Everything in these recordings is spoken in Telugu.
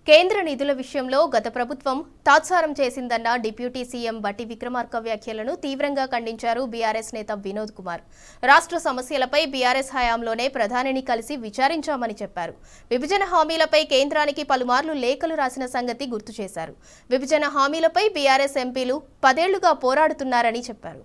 కేంద్ర నిధుల విషయంలో గత ప్రభుత్వం తాత్సారం చేసిందన్న డిప్యూటీ సీఎం బట్టి విక్రమార్క వ్యాఖ్యలను తీవ్రంగా ఖండించారు బీఆర్ఎస్ నేత వినోద్ కుమార్ రాష్ట్ర సమస్యలపై బీఆర్ఎస్ హయాంలోనే ప్రధానిని కలిసి విచారించామని చెప్పారు విభజన హామీలపై కేంద్రానికి పలుమార్లు లేఖలు రాసిన సంగతి గుర్తు చేశారు విభజన హామీలపై బీఆర్ఎస్ ఎంపీలు పదేళ్లుగా పోరాడుతున్నారని చెప్పారు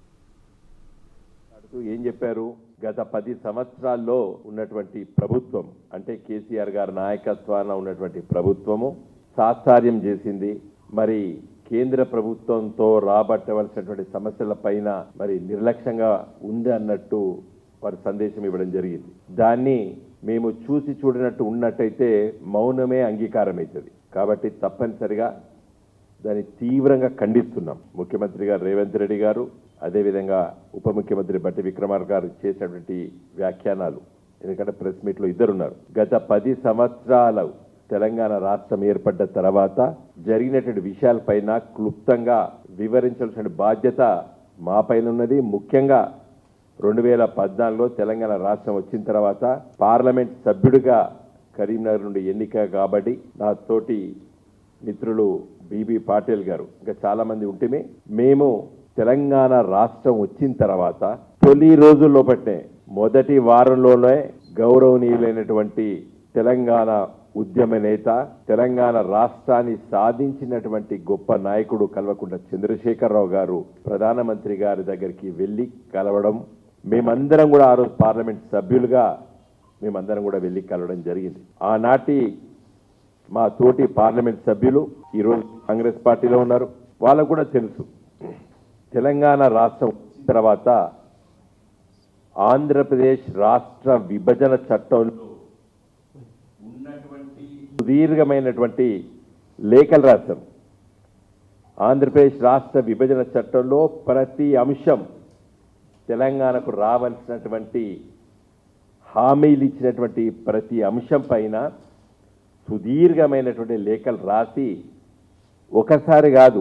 మాట్లాడుతూ ఏం చెప్పారు గత పది సంవత్సరాల్లో ఉన్నటువంటి ప్రభుత్వం అంటే కేసీఆర్ గారి నాయకత్వాన ఉన్నటువంటి ప్రభుత్వము సాత్సార్యం చేసింది మరి కేంద్ర ప్రభుత్వంతో రాబట్టవలసినటువంటి సమస్యల పైన మరి నిర్లక్ష్యంగా ఉంది అన్నట్టు వారి సందేశం ఇవ్వడం జరిగింది దాన్ని మేము చూసి చూడనట్టు ఉన్నట్టయితే మౌనమే అంగీకారం అవుతుంది కాబట్టి తప్పనిసరిగా దాన్ని తీవ్రంగా ఖండిస్తున్నాం ముఖ్యమంత్రి గారు రేవంత్ రెడ్డి గారు అదేవిధంగా ఉప ముఖ్యమంత్రి బట్టి విక్రమార్క గారు చేసినటువంటి వ్యాఖ్యానాలు ఎందుకంటే ప్రెస్ మీట్లో ఇద్దరున్నారు గత పది సంవత్సరాలు తెలంగాణ రాష్ట్రం ఏర్పడ్డ తర్వాత జరిగినటువంటి విషయాలపైన క్లుప్తంగా వివరించాల్సిన బాధ్యత మా పైన ఉన్నది ముఖ్యంగా రెండు వేల పద్నాలుగులో తెలంగాణ రాష్ట్రం వచ్చిన తర్వాత పార్లమెంట్ సభ్యుడిగా కరీంనగర్ నుండి ఎన్నిక కాబట్టి నా తోటి మిత్రులు బీబీ పాటిల్ గారు ఇంకా చాలా మంది ఉంటేమే మేము తెలంగాణ రాష్ట్రం వచ్చిన తర్వాత తొలి రోజుల్లోపట్నే మొదటి వారంలోనే గౌరవనీయులైనటువంటి తెలంగాణ ఉద్యమ నేత తెలంగాణ రాష్ట్రాన్ని సాధించినటువంటి గొప్ప నాయకుడు కల్వకుంట్ల చంద్రశేఖరరావు గారు ప్రధానమంత్రి గారి దగ్గరికి వెళ్ళి కలవడం మేమందరం కూడా ఆ రోజు పార్లమెంట్ సభ్యులుగా మేమందరం కూడా వెళ్ళి కలవడం జరిగింది ఆనాటి మా తోటి పార్లమెంట్ సభ్యులు ఈరోజు కాంగ్రెస్ పార్టీలో ఉన్నారు వాళ్ళకు కూడా తెలుసు తెలంగాణ రాష్ట్రం వచ్చిన తర్వాత ఆంధ్రప్రదేశ్ రాష్ట్ర విభజన చట్టంలో ఉన్నటువంటి సుదీర్ఘమైనటువంటి లేఖలు రాశాం ఆంధ్రప్రదేశ్ రాష్ట్ర విభజన చట్టంలో ప్రతి అంశం తెలంగాణకు రావాల్సినటువంటి హామీలు ఇచ్చినటువంటి ప్రతి అంశం పైన సుదీర్ఘమైనటువంటి లేఖలు రాసి ఒకసారి కాదు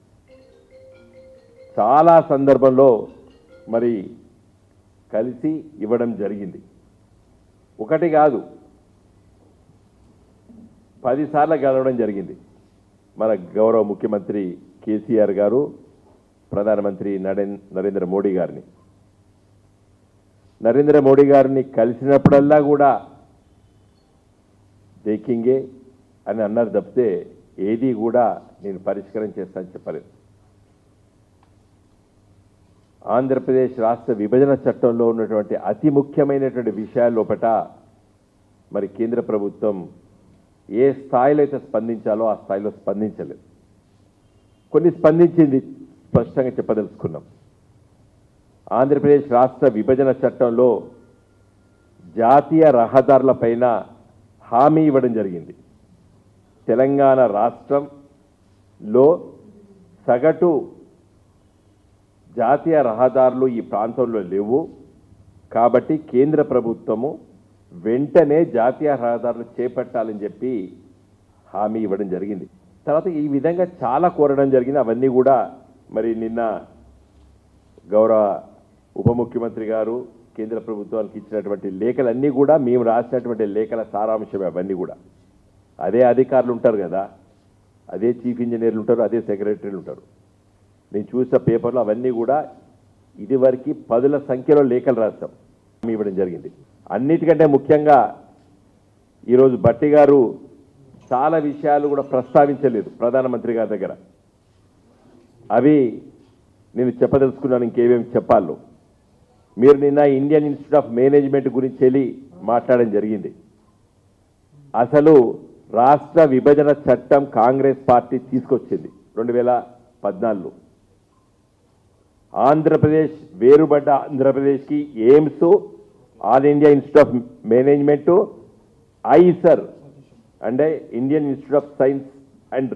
చాలా సందర్భంలో మరి కలిసి ఇవ్వడం జరిగింది ఒకటి కాదు పదిసార్లు కలవడం జరిగింది మన గౌరవ ముఖ్యమంత్రి కేసీఆర్ గారు ప్రధానమంత్రి నరేన్ నరేంద్ర మోడీ గారిని నరేంద్ర మోడీ గారిని కలిసినప్పుడల్లా కూడా దేకింగే అని అన్నారు తప్పితే ఏది కూడా నేను పరిష్కారం చేస్తానని చెప్పలేదు ఆంధ్రప్రదేశ్ రాష్ట్ర విభజన చట్టంలో ఉన్నటువంటి అతి ముఖ్యమైనటువంటి విషయాల లోపట మరి కేంద్ర ప్రభుత్వం ఏ స్థాయిలో అయితే స్పందించాలో ఆ స్థాయిలో స్పందించలేదు కొన్ని స్పందించింది స్పష్టంగా చెప్పదలుచుకున్నాం ఆంధ్రప్రదేశ్ రాష్ట్ర విభజన చట్టంలో జాతీయ రహదారుల పైన హామీ ఇవ్వడం జరిగింది తెలంగాణ రాష్ట్రంలో సగటు జాతీయ రహదారులు ఈ ప్రాంతంలో లేవు కాబట్టి కేంద్ర ప్రభుత్వము వెంటనే జాతీయ రహదారులు చేపట్టాలని చెప్పి హామీ ఇవ్వడం జరిగింది తర్వాత ఈ విధంగా చాలా కోరడం జరిగింది అవన్నీ కూడా మరి నిన్న గౌరవ ఉప ముఖ్యమంత్రి గారు కేంద్ర ప్రభుత్వానికి ఇచ్చినటువంటి లేఖలన్నీ కూడా మేము రాసినటువంటి లేఖల సారాంశమే అవన్నీ కూడా అదే అధికారులు ఉంటారు కదా అదే చీఫ్ ఇంజనీర్లు ఉంటారు అదే సెక్రటరీలు ఉంటారు నేను చూసిన పేపర్లో అవన్నీ కూడా ఇదివరకు పదుల సంఖ్యలో లేఖలు రాస్తాం హామీ ఇవ్వడం జరిగింది అన్నిటికంటే ముఖ్యంగా ఈరోజు బట్టి గారు చాలా విషయాలు కూడా ప్రస్తావించలేదు ప్రధానమంత్రి గారి దగ్గర అవి నేను చెప్పదలుచుకున్నాను ఇంకేమేమి చెప్పాలో మీరు నిన్న ఇండియన్ ఇన్స్టిట్యూట్ ఆఫ్ మేనేజ్మెంట్ గురించి వెళ్ళి మాట్లాడడం జరిగింది అసలు రాష్ట్ర విభజన చట్టం కాంగ్రెస్ పార్టీ తీసుకొచ్చింది రెండు వేల పద్నాలుగులో ఆంధ్రప్రదేశ్ వేరుబడ్డ ఆంధ్రప్రదేశ్కి AIIMS all India institute of management IISER అంటే Indian institute of science and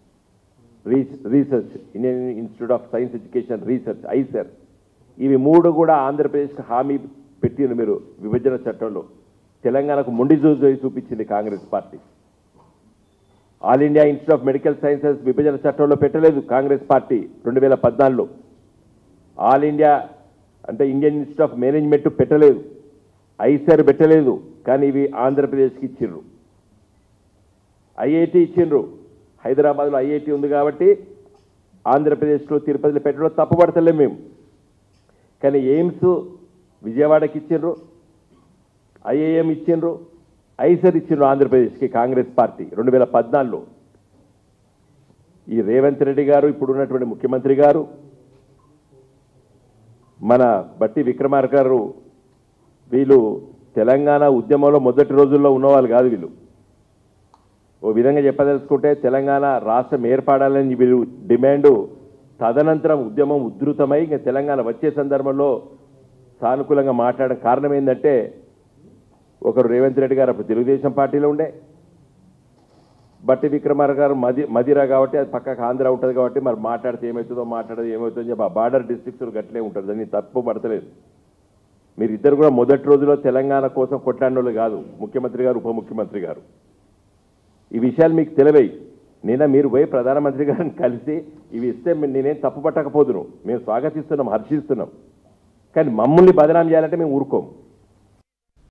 research Indian institute of science education research IISER ఇవి మూడు కూడా ఆంధ్రప్రదేశ్కి హామీ పెట్టింది మీరు విభజన చట్టంలో తెలంగాణకు మొండి చూసి చూపించింది Congress party all India institute of medical sciences విభజన చట్టంలో పెట్టలేదు కాంగ్రెస్ పార్టీ రెండు వేల పద్నాలుగులో ఆల్ ఇండియా అంటే ఇండియన్ ఇన్స్టిట్యూట్ ఆఫ్ మేనేజ్మెంట్ పెట్టలేదు ఐసర్ పెట్టలేదు కానీ ఇవి ఆంధ్రప్రదేశ్కి ఇచ్చిర్రు ఐఐటి ఇచ్చిండ్రు హైదరాబాద్లో ఐఐటి ఉంది కాబట్టి ఆంధ్రప్రదేశ్లో తిరుపతిలో పెట్టడం తప్పుపడతలేం మేము కానీ ఎయిమ్స్ విజయవాడకి ఇచ్చిండ్రు ఐఏఎం ఇచ్చిండ్రు ఐసర్ ఇచ్చిండ్రు ఆంధ్రప్రదేశ్కి కాంగ్రెస్ పార్టీ రెండు వేల పద్నాలుగులో ఈ రేవంత్ రెడ్డి గారు ఇప్పుడు ఉన్నటువంటి ముఖ్యమంత్రి గారు మన బట్టి విక్రమార్క గారు వీళ్ళు తెలంగాణ ఉద్యమంలో మొదటి రోజుల్లో ఉన్నవాళ్ళు కాదు వీళ్ళు ఓ విధంగా చెప్పదలుచుకుంటే తెలంగాణ రాష్ట్రం ఏర్పడాలని వీళ్ళు డిమాండ్ తదనంతరం ఉద్యమం ఉధృతమై ఇంకా తెలంగాణ వచ్చే సందర్భంలో సానుకూలంగా మాట్లాడడం కారణం ఏంటంటే ఒకరు రేవంత్ రెడ్డి గారు అప్పుడు తెలుగుదేశం పార్టీలో ఉండే బట్టి విక్రమార్క గారు మది మదిరా కాబట్టి అది పక్కకు ఆంధ్ర ఉంటుంది కాబట్టి మరి మాట్లాడితే ఏమవుతుందో మాట్లాడదు ఏమవుతుందో చెప్పి ఆ బార్డర్ డిస్ట్రిక్ట్స్ గట్లే ఉంటుంది దాన్ని తప్పు పడతలేదు మీరు ఇద్దరు కూడా మొదటి రోజులో తెలంగాణ కోసం కొట్లాడినోళ్ళు కాదు ముఖ్యమంత్రి గారు ఉప ముఖ్యమంత్రి గారు ఈ విషయాలు మీకు తెలివై నిన్న మీరు పోయి ప్రధానమంత్రి గారిని కలిసి ఇవి ఇస్తే మీ- నేనేం తప్పు పట్టకపోదును మేము స్వాగతిస్తున్నాం హర్షిస్తున్నాం కానీ మమ్మల్ని బదనాం చేయాలంటే మేము ఊరుకోం